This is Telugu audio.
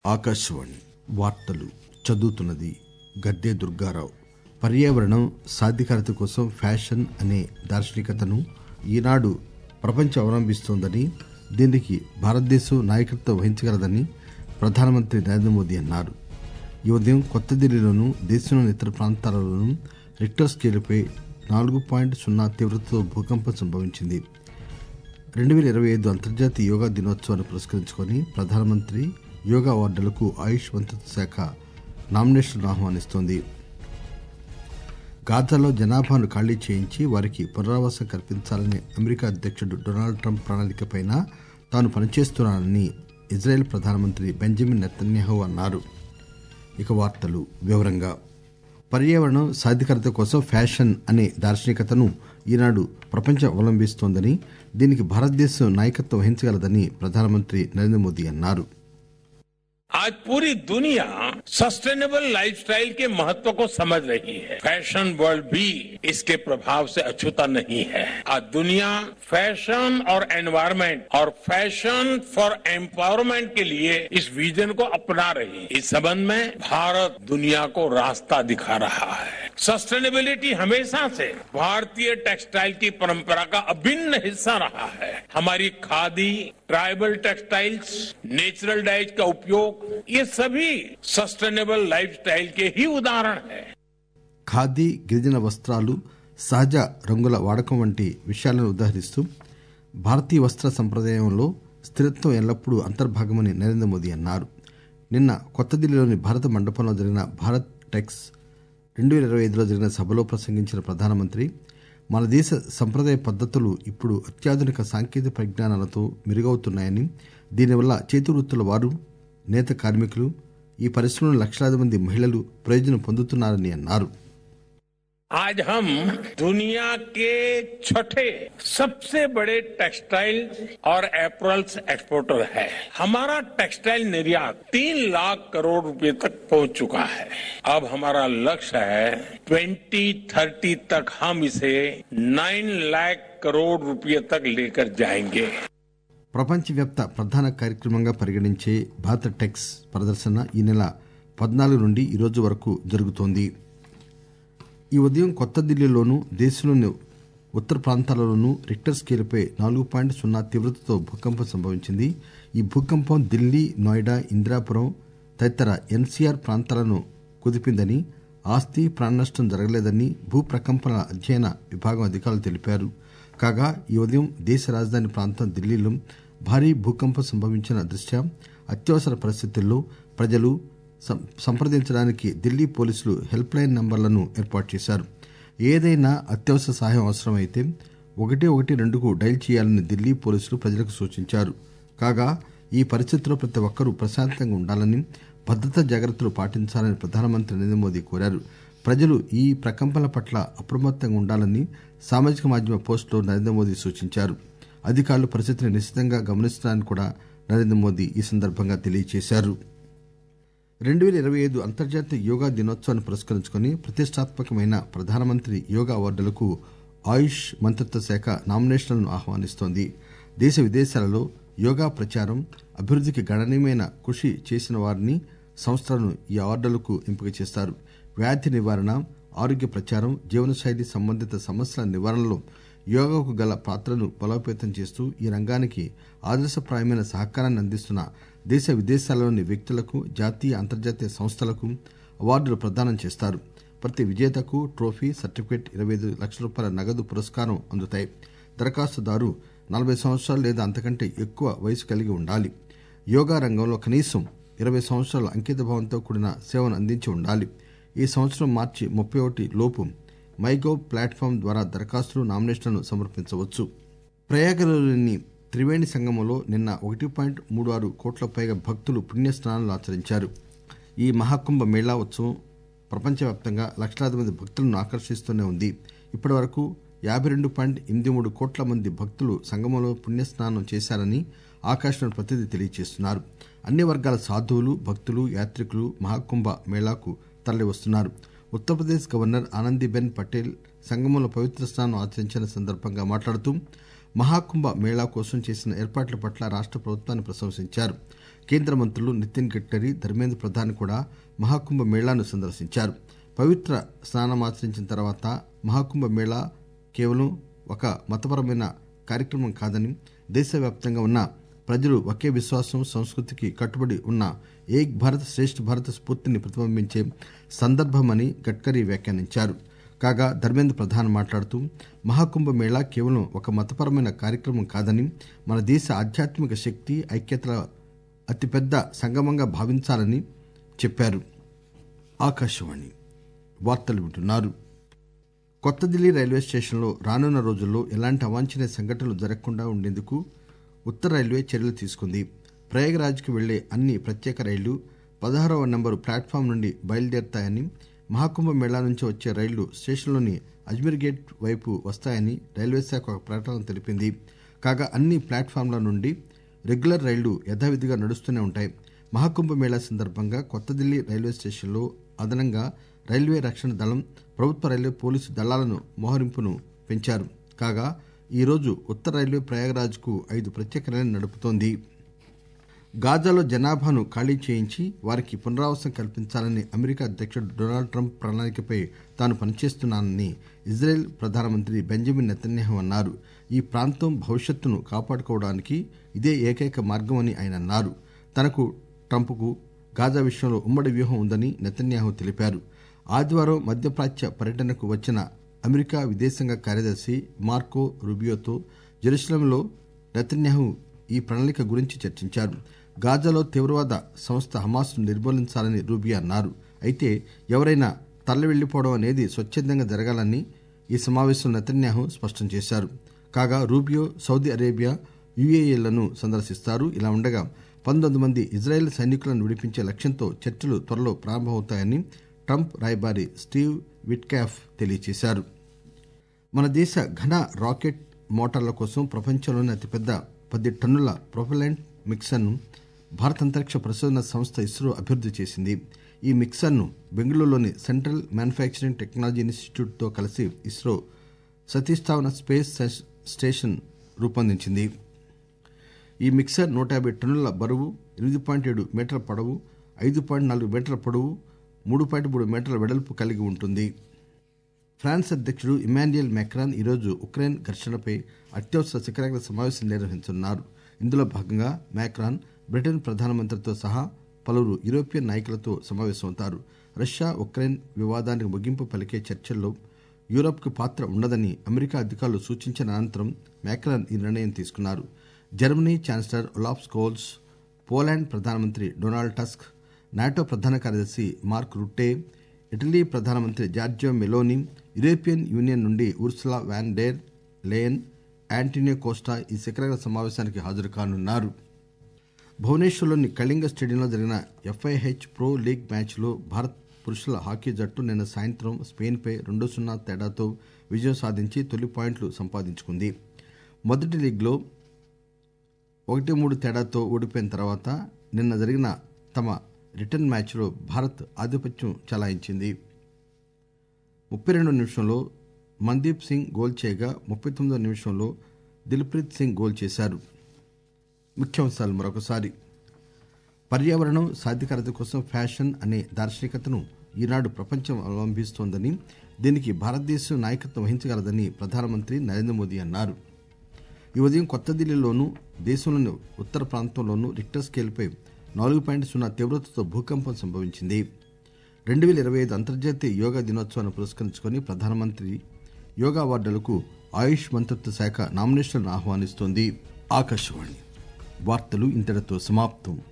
ఆకాశవాణి వార్తలు చదువుతున్నది గద్దె దుర్గారావు పర్యావరణం సాధికారత కోసం ఫ్యాషన్ అనే దార్శనికతను ఈనాడు ప్రపంచం అవలంబిస్తోందని దీనికి భారతదేశం నాయకత్వం వహించగలదని ప్రధానమంత్రి నరేంద్ర మోదీ అన్నారు ఈ ఉదయం కొత్త ఢిల్లీలోను దేశంలోని ఇతర ప్రాంతాలలోనూ రిక్టర్ స్కేలుపై నాలుగు పాయింట్ సున్నా తీవ్రతతో భూకంపం సంభవించింది రెండు పేల ఇరవై ఐదు అంతర్జాతీయ యోగా దినోత్సవాన్ని పురస్కరించుకొని ప్రధానమంత్రి యోగా అవార్డులకు ఆయుష్ మంత్రిత్వ శాఖ నామినేషన్లను ఆహ్వానిస్తోంది గాజాలో జనాభాను ఖాళీ చేయించి వారికి పునరావాసం కల్పించాలనే అమెరికా అధ్యక్షుడు డొనాల్డ్ ట్రంప్ ప్రణాళికపై తాను పనిచేస్తున్నానని ఇజ్రాయెల్ ప్రధానమంత్రి బెంజమిన్ నెతన్యాహు అన్నారు ఇక వార్తలు వివరంగా పర్యావరణం సాధికారత కోసం ఫ్యాషన్ అనే దార్శనికతను ఈనాడు ప్రపంచం అవలంబిస్తోందని దీనికి భారతదేశం నాయకత్వం వహించగలదని ప్రధానమంత్రి నరేంద్ర మోదీ అన్నారు आज पूरी दुनिया सस्टेनेबल लाइफस्टाइल के महत्व को समझ रही है फैशन वर्ल्ड भी इसके प्रभाव से अछूता नहीं है आज दुनिया फैशन और एनवायरमेंट और फैशन फॉर एम्पावरमेंट के लिए इस विजन को अपना रही है इस संबंध में भारत दुनिया को रास्ता दिखा रहा है सस्टेनेबिलिटी हमेशा से भारतीय टेक्सटाइल की परंपरा का अभिन्न हिस्सा रहा है हमारी khadi tribal textiles natural dyes का उपयोग ये सभी सस्टेनेबल लाइफस्टाइल के ही उदाहरण हैं ఖాదీ గిరిజన వస్త్రాలు సహజ రంగుల వాడకం వంటి విషయాలను ఉదాహరిస్తూ భారతీయ వస్త్ర సంప్రదాయంలో స్థిరత్వం ఎల్లప్పుడూ అంతర్భాగమని నరేంద్ర మోదీ అన్నారు నిన్న కొత్త ఢిల్లీలోని భారత మండపంలో జరిగిన భారత్ టెక్స్ రెండు పేల ఇరవై ఐదులో జరిగిన సభలో ప్రసంగించిన ప్రధానమంత్రి మన దేశ సంప్రదాయ పద్దతులు ఇప్పుడు అత్యాధునిక సాంకేతిక పరిజ్ఞానాలతో మెరుగవుతున్నాయని దీనివల్ల చేతివృత్తుల వారు నేత కార్మికులు ఈ పరిశ్రమలో లక్షలాది మంది మహిళలు ప్రయోజనం పొందుతున్నారని అన్నారు आज हम दुनिया के छठे सबसे बड़े टेक्सटाइल और एप्रल्स एक्सपोर्टर है हमारा टेक्सटाइल निर्यात तीन लाख करोड़ रुपए तक पहुंच चुका है अब हमारा लक्ष्य है 2030 तक हम इसे 9 लाख करोड़ रुपए तक लेकर जाएंगे ప్రపంచవ్యాప్త ప్రధాన కార్యక్రమంగా పరిగణించే భారత టెక్స్ ప్రదర్శన ఈ నెల పద్నాలుగు నుండి ఈ రోజు వరకు జరుగుతోంది ఈ ఉదయం కొత్త ఢిల్లీలోను దేశంలోని ఉత్తర ప్రాంతాలలోనూ రిక్టర్ స్కేలుపై నాలుగు పాయింట్ సున్నా తీవ్రతతో భూకంపం సంభవించింది ఈ భూకంపం ఢిల్లీ నోయిడా ఇందిరాపురం తదితర ఎన్సీఆర్ ప్రాంతాలను కుదిపిందని ఆస్తి ప్రాణనష్టం జరగలేదని భూ ప్రకంపనల అధ్యయన విభాగం అధికారులు తెలిపారు కాగా ఈ ఉదయం దేశ రాజధాని ప్రాంతం ఢిల్లీలో భారీ భూకంపం సంభవించిన దృష్ట్యా అత్యవసర పరిస్థితుల్లో ప్రజలు సంప్రదించడానికి ఢిల్లీ పోలీసులు హెల్ప్ లైన్ నంబర్లను ఏర్పాటు చేశారు ఏదైనా అత్యవసర సహాయం అవసరమైతే ఒకటి ఒకటి రెండుకు డైల్ చేయాలని ఢిల్లీ పోలీసులు ప్రజలకు సూచించారు కాగా ఈ పరిస్థితిలో ప్రతి ఒక్కరూ ప్రశాంతంగా ఉండాలని భద్రతా జాగ్రత్తలు పాటించాలని ప్రధానమంత్రి నరేంద్ర మోదీ కోరారు ప్రజలు ఈ ప్రకంపనల పట్ల అప్రమత్తంగా ఉండాలని సామాజిక మాధ్యమ పోస్టులో నరేంద్ర మోదీ సూచించారు అధికారులు పరిస్థితిని నిశితంగా గమనిస్తున్నారని కూడా నరేంద్ర మోదీ ఈ సందర్భంగా తెలియజేశారు రెండు పేల ఇరవై ఐదు అంతర్జాతీయ యోగా దినోత్సవాన్ని పురస్కరించుకుని ప్రతిష్టాత్మకమైన ప్రధానమంత్రి యోగా అవార్డులకు ఆయుష్ మంత్రిత్వ శాఖ నామినేషన్లను ఆహ్వానిస్తోంది దేశ విదేశాలలో యోగా ప్రచారం అభివృద్దికి గణనీయమైన కృషి చేసిన వారిని సంస్థలను ఈ అవార్డులకు ఎంపిక చేస్తారు వ్యాధి నివారణ ఆరోగ్య ప్రచారం జీవనశైలి సంబంధిత సమస్యల నివారణలో యోగాకు గల పాత్రను బలోపేతం చేస్తూ ఈ రంగానికి ఆదర్శప్రాయమైన సహకారాన్ని అందిస్తున్న దేశ విదేశాలలోని వ్యక్తులకు జాతీయ అంతర్జాతీయ సంస్థలకు అవార్డులు ప్రదానం చేస్తారు ప్రతి విజేతకు ట్రోఫీ సర్టిఫికేట్ ఇరవై ఐదు లక్షల రూపాయల నగదు పురస్కారం అందుతాయి దరఖాస్తుదారు నలభై సంవత్సరాలు లేదా అంతకంటే ఎక్కువ వయసు కలిగి ఉండాలి యోగా రంగంలో కనీసం ఇరవై సంవత్సరాల అంకితభావంతో కూడిన సేవను అందించి ఉండాలి ఈ సంవత్సరం మార్చి ముప్పై ఒకటి లోపు మైగోవ్ ప్లాట్ఫామ్ ద్వారా దరఖాస్తులు నామినేషన్లను సమర్పించవచ్చు ప్రయాగలోని త్రివేణి సంగమంలో నిన్న ఒకటి పాయింట్ మూడు ఆరు కోట్ల పైగా భక్తులు పుణ్యస్నానాలు ఆచరించారు ఈ మహాకుంభ మేళా ఉత్సవం ప్రపంచవ్యాప్తంగా లక్షలాది మంది భక్తులను ఆకర్షిస్తూనే ఉంది ఇప్పటి వరకు యాభై రెండు పాయింట్ ఎనిమిది మూడు కోట్ల మంది భక్తులు సంగమంలో పుణ్యస్నానం చేశారని ఆకాశవాణి ప్రతినిధి తెలియజేస్తున్నారు అన్ని వర్గాల సాధువులు భక్తులు యాత్రికులు మహాకుంభ మేళాకు తరలివస్తున్నారు ఉత్తరప్రదేశ్ గవర్నర్ ఆనందీబెన్ పటేల్ సంగమంలో పవిత్ర స్నానం ఆచరించిన సందర్భంగా మాట్లాడుతూ మహాకుంభ మేళా కోసం చేసిన ఏర్పాట్ల పట్ల రాష్ట ప్రభుత్వాన్ని ప్రశంసించారు కేంద్ర మంత్రులు నితిన్ గడ్కరీ ధర్మేంద్ర ప్రధాన్ కూడా మహాకుంభ మేళాను సందర్శించారు పవిత్ర స్నానమాచరించిన తర్వాత మహాకుంభ మేళా కేవలం ఒక మతపరమైన కార్యక్రమం కాదని దేశవ్యాప్తంగా ఉన్న ప్రజలు ఒకే విశ్వాసం సంస్కృతికి కట్టుబడి ఉన్న ఏక్ భారత్ శ్రేష్ఠ భారత్ స్ఫూర్తిని ప్రతిబింబించే సందర్భమని గడ్కరీ వ్యాఖ్యానించారు కాగా ధర్మేంద్ర ప్రధాన్ మాట్లాడుతూ మహాకుంభ మేళా కేవలం ఒక మతపరమైన కార్యక్రమం కాదని మన దేశ ఆధ్యాత్మిక శక్తి ఐక్యతల అతిపెద్ద సంగమంగా భావించాలని చెప్పారు ఆకాశవాణి వార్తలు వింటున్నారు కొత్త ఢిల్లీ రైల్వే స్టేషన్లో రానున్న రోజుల్లో ఎలాంటి అవాంఛనీయ సంఘటనలు జరగకుండా ఉండేందుకు ఉత్తర రైల్వే చర్యలు తీసుకుంది ప్రయాగరాజ్కు వెళ్లే అన్ని ప్రత్యేక రైళ్లు పదహారవ నంబరు ప్లాట్ఫామ్ నుండి బయలుదేరతాయని మహాకుంభ మేళా నుంచి వచ్చే రైళ్లు స్టేషన్లోని అజ్మీర్ గేట్ వైపు వస్తాయని రైల్వే శాఖ ఒక ప్రకటనలో తెలిపింది కాగా అన్ని ప్లాట్ఫామ్ల నుండి రెగ్యులర్ రైళ్లు యథావిధిగా నడుస్తూనే ఉంటాయి మహాకుంభ మేళా సందర్భంగా కొత్త ఢిల్లీ రైల్వే స్టేషన్లో అదనంగా రైల్వే రక్షణ దళం ప్రభుత్వ రైల్వే పోలీసు దళాలను మోహరింపును పెంచారు కాగా ఈ రోజు ఉత్తర రైల్వే ప్రయాగరాజ్కు ఐదు ప్రత్యేక రైళ్లు నడుపుతోంది గాజాలో జనాభాను ఖాళీ చేయించి వారికి పునరావాసం కల్పించాలని అమెరికా అధ్యక్షుడు డొనాల్డ్ ట్రంప్ ప్రణాళికపై తాను పనిచేస్తున్నానని ఇజ్రాయెల్ ప్రధానమంత్రి బెంజమిన్ నెతన్యాహు అన్నారు ఈ ప్రాంతం భవిష్యత్తును కాపాడుకోవడానికి ఇదే ఏకైక మార్గమని ఆయన అన్నారు తనకు ట్రంప్కు గాజా విషయంలో ఉమ్మడి వ్యూహం ఉందని నెతన్యాహు తెలిపారు ఆదివారం మధ్యప్రాచ్య పర్యటనకు వచ్చిన అమెరికా విదేశాంగ కార్యదర్శి మార్కో రుబియోతో జెరూసలంలో నెతన్యాహు ఈ ప్రణాళిక గురించి చర్చించారు గాజాలో తీవ్రవాద సంస్థ హమాస్ను నిర్మూలించాలని రూబియా అన్నారు అయితే ఎవరైనా తరలి వెళ్లిపోవడం అనేది స్వచ్ఛందంగా జరగాలని ఈ సమావేశంలో నెతన్యాహు స్పష్టం చేశారు కాగా రూబియో సౌదీ అరేబియా యుఏఈలను సందర్శిస్తారు ఇలా ఉండగా పంతొమ్మిది మంది ఇజ్రాయెల్ సైనికులను విడిపించే లక్ష్యంతో చర్చలు త్వరలో ప్రారంభమవుతాయని ట్రంప్ రాయబారి స్టీవ్ విట్కాఫ్ తెలియజేశారు మన దేశ ఘన రాకెట్ మోటార్ల కోసం ప్రపంచంలోనే అతిపెద్ద పది టన్నుల ప్రొపలెంట్ మిక్సర్ను భారత అంతరిక్ష పరిశోధన సంస్థ ఇస్రో అభివృద్ది చేసింది ఈ మిక్సర్ను బెంగళూరులోని సెంట్రల్ మ్యానుఫ్యాక్చరింగ్ టెక్నాలజీ ఇన్స్టిట్యూట్ తో కలిసి ఇస్రో సతీస్థావన స్పేస్ స్టేషన్ రూపొందించింది ఈ మిక్సర్ నూట యాభై టన్నుల బరువు ఎనిమిది పాయింట్ ఏడు మీటర్ల పొడవు ఐదు పాయింట్ నాలుగు మీటర్ల పొడవు మూడు పాయింట్ మూడు మీటర్ల వెడల్పు కలిగి ఉంటుంది ఫ్రాన్స్ అధ్యక్షుడు ఇమాన్యుయల్ మెక్రాన్ ఈరోజు ఉక్రెయిన్ ఘర్షణపై అత్యవసర శిఖరాగ్ర సమావేశం నిర్వహించనున్నారు ఇందులో భాగంగా మ్యాక్రాన్ బ్రిటన్ ప్రధానమంత్రితో సహా పలువురు యూరోపియన్ నాయకులతో సమావేశమవుతారు రష్యా ఉక్రెయిన్ వివాదానికి ముగింపు పలికే చర్చల్లో యూరప్ కు పాత్ర ఉండదని అమెరికా అధికారులు సూచించిన అనంతరం మ్యాక్రాన్ ఈ నిర్ణయం తీసుకున్నారు Germany chancellor Olaf Scholz Poland ప్రధానమంత్రి డొనాల్డ్ టస్క్ నాటో ప్రధాన కార్యదర్శి మార్క్ రుట్టే ఇటలీ ప్రధానమంత్రి జార్జియో మెలోని యూరోపియన్ యూనియన్ నుండి Ursula von der Leyen Antonio Costa ఈ శిఖరాగ్ర సమావేశానికి హాజరు కానున్నారు భువనేశ్వర్లోని కళింగ స్టేడియంలో జరిగిన ఎఫ్ఐహెచ్ ప్రో లీగ్ మ్యాచ్లో భారత్ పురుషుల హాకీ జట్టు నిన్న సాయంత్రం స్పెయిన్పై రెండు సున్నా తేడాతో విజయం సాధించి తొలి పాయింట్లు సంపాదించుకుంది మొదటి లీగ్లో ఒకటి మూడు తేడాతో ఓడిపోయిన తర్వాత నిన్న జరిగిన తమ రిటర్న్ మ్యాచ్లో భారత్ ఆధిపత్యం చెలాయించింది ముప్పై రెండో నిమిషంలో మందీప్ సింగ్ గోల్ చేయగా ముప్పై తొమ్మిదో నిమిషంలో దిల్ప్రీత్ సింగ్ గోల్ చేశారు ముఖ్యాంశాలు మరొకసారి పర్యావరణం సాధికారత కోసం ఫ్యాషన్ అనే దార్శనికతను ఈనాడు ప్రపంచం అవలంబిస్తోందని దీనికి భారతదేశం నాయకత్వం వహించగలదని ప్రధానమంత్రి నరేంద్ర మోదీ అన్నారు ఈ ఉదయం కొత్త ఢిల్లీలోనూ దేశంలోని ఉత్తర ప్రాంతంలోనూ రిక్టర్ స్కేల్పై నాలుగు పాయింట్ సున్నా తీవ్రతతో భూకంపం సంభవించింది రెండు వేల ఇరవై ఐదు అంతర్జాతీయ యోగా దినోత్సవాన్ని పురస్కరించుకొని ప్రధానమంత్రి యోగా అవార్డులకు ఆయుష్ మంత్రిత్వ శాఖ నామినేషన్లను ఆహ్వానిస్తోంది ఆకాశవాణి వార్తలు ఇంతటితో సమాప్తం